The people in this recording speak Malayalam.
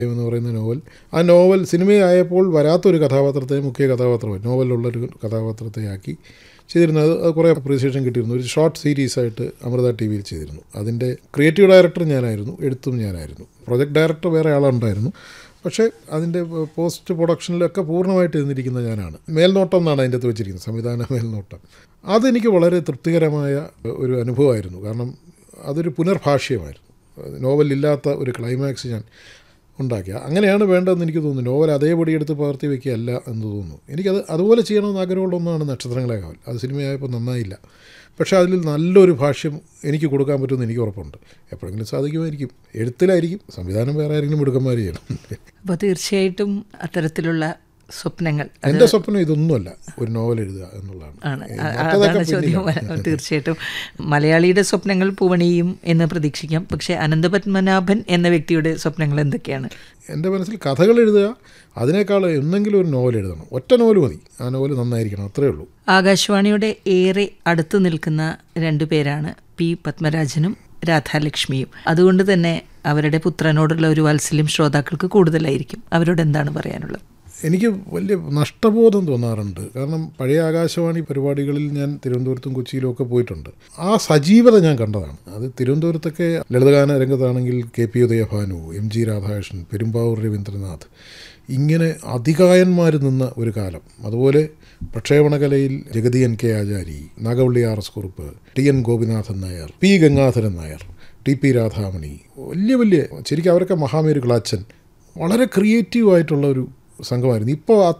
എന്ന് പറയുന്ന നോവൽ ആ നോവൽ സിനിമയായപ്പോൾ വരാത്തൊരു കഥാപാത്രത്തെ മുഖ്യ കഥാപാത്രമായി നോവലിലുള്ളൊരു കഥാപാത്രത്തെ ആക്കി ചെയ്തിരുന്നത് അത് കുറേ അപ്രീസിയേഷൻ കിട്ടിയിരുന്നു ഒരു ഷോർട്ട് സീരീസ് ആയിട്ട് അമൃത ടി വിയിൽ ചെയ്തിരുന്നു അതിൻ്റെ ക്രിയേറ്റീവ് ഡയറക്ടർ ഞാനായിരുന്നു എഴുത്തും ഞാനായിരുന്നു പ്രൊജക്ട് ഡയറക്ടർ വേറെ ആളുണ്ടായിരുന്നു പക്ഷേ അതിൻ്റെ പോസ്റ്റ് പ്രൊഡക്ഷനിലൊക്കെ പൂർണ്ണമായിട്ട് ഇരുന്നിരിക്കുന്ന ഞാനാണ് മേൽനോട്ടം എന്നാണ് അതിൻ്റെ അകത്ത് വെച്ചിരിക്കുന്നത് സംവിധാന മേൽനോട്ടം അതെനിക്ക് വളരെ തൃപ്തികരമായ ഒരു അനുഭവമായിരുന്നു കാരണം അതൊരു പുനർഭാഷ്യമായിരുന്നു നോവലില്ലാത്ത ഒരു ക്ലൈമാക്സ് ഞാൻ ഉണ്ടാക്കിയ അങ്ങനെയാണ് വേണ്ടതെന്ന് എനിക്ക് തോന്നുന്നു നോവൽ അതേപടി എടുത്ത് പകർത്തി വയ്ക്കുകയല്ല എന്ന് തോന്നുന്നു എനിക്കത് അതുപോലെ ചെയ്യണമെന്ന് ആഗ്രഹമുള്ള ഒന്നാണ് നക്ഷത്രങ്ങളെ കാവൽ അത് സിനിമയായപ്പോൾ നന്നായില്ല പക്ഷേ അതിൽ നല്ലൊരു ഭാഷ്യം എനിക്ക് കൊടുക്കാൻ പറ്റുമെന്ന് എനിക്ക് ഉറപ്പുണ്ട് എപ്പോഴെങ്കിലും സാധിക്കുമായിരിക്കും എഴുത്തിലായിരിക്കും സംവിധാനം വേറെ ആരെങ്കിലും മിടുക്കന്മാർ ചെയ്യണം അപ്പോൾ തീർച്ചയായിട്ടും അത്തരത്തിലുള്ള സ്വപ്നങ്ങൾ അത് എൻ്റെ സ്വപ്നം ഇതൊന്നുമല്ല ഒരു നോവൽ എഴുതുക എന്നുള്ളതാണ് ആണ് ഏ, അ- മറ്റേതൊക്കെ അതാണ് ചോദ്യം പിന്നിലാണ്. തീർച്ചയായിട്ടും മലയാളിയുടെ സ്വപ്നങ്ങൾ പൂവണിയും എന്ന് പ്രതീക്ഷിക്കാം പക്ഷേ അനന്തപത്മനാഭൻ എന്ന വ്യക്തിയുടെ സ്വപ്നങ്ങൾ എന്തൊക്കെയാണ് എൻ്റെ മനസ്സിൽ കഥകൾ എഴുതുക അതിനേക്കാൾ എന്തെങ്കിലും ഒരു നോവൽ എഴുതണം ഒറ്റ നോവൽ മതി ആ നോവൽ നന്നായിരിക്കണം അത്രയേ ഉള്ളൂ ആകാശവാണിയുടെ ഏറെ അടുത്ത് നിൽക്കുന്ന രണ്ടു പേരാണ് പി പത്മരാജനും രാധാലക്ഷ്മിയും അതുകൊണ്ട് തന്നെ അവരുടെ പുത്രനോടുള്ള ഒരു വാത്സല്യം ശ്രോതാക്കൾക്ക് കൂടുതലായിരിക്കും അവരോട് എന്താണ് പറയാനുള്ളത് എനിക്ക് വലിയ നഷ്ടബോധം തോന്നാറുണ്ട് കാരണം പഴയ ആകാശവാണി പരിപാടികളിൽ ഞാൻ തിരുവനന്തപുരത്തും കൊച്ചിയിലും ഒക്കെ പോയിട്ടുണ്ട് ആ സജീവത ഞാൻ കണ്ടതാണ് അത് തിരുവനന്തപുരത്തൊക്കെ ലളിതഗാന രംഗത്താണെങ്കിൽ K P Udayabhanu M G Radhakrishnan Perumbavoor Raveendranath ഇങ്ങനെ അധികായന്മാർ നിന്ന ഒരു കാലം അതുപോലെ പ്രക്ഷേപണകലയിൽ Jagathy N K Achari Nagavally R S Kurup T N Gopinathan Nair P Gangadharan Nair T P Radhamani വലിയ വലിയ ശരിക്കും അവരൊക്കെ മഹാമേരു ക്ലാച്ചൻ വളരെ ക്രിയേറ്റീവായിട്ടുള്ള ഒരു സംഘമായിരുന്നു ഇപ്പോൾ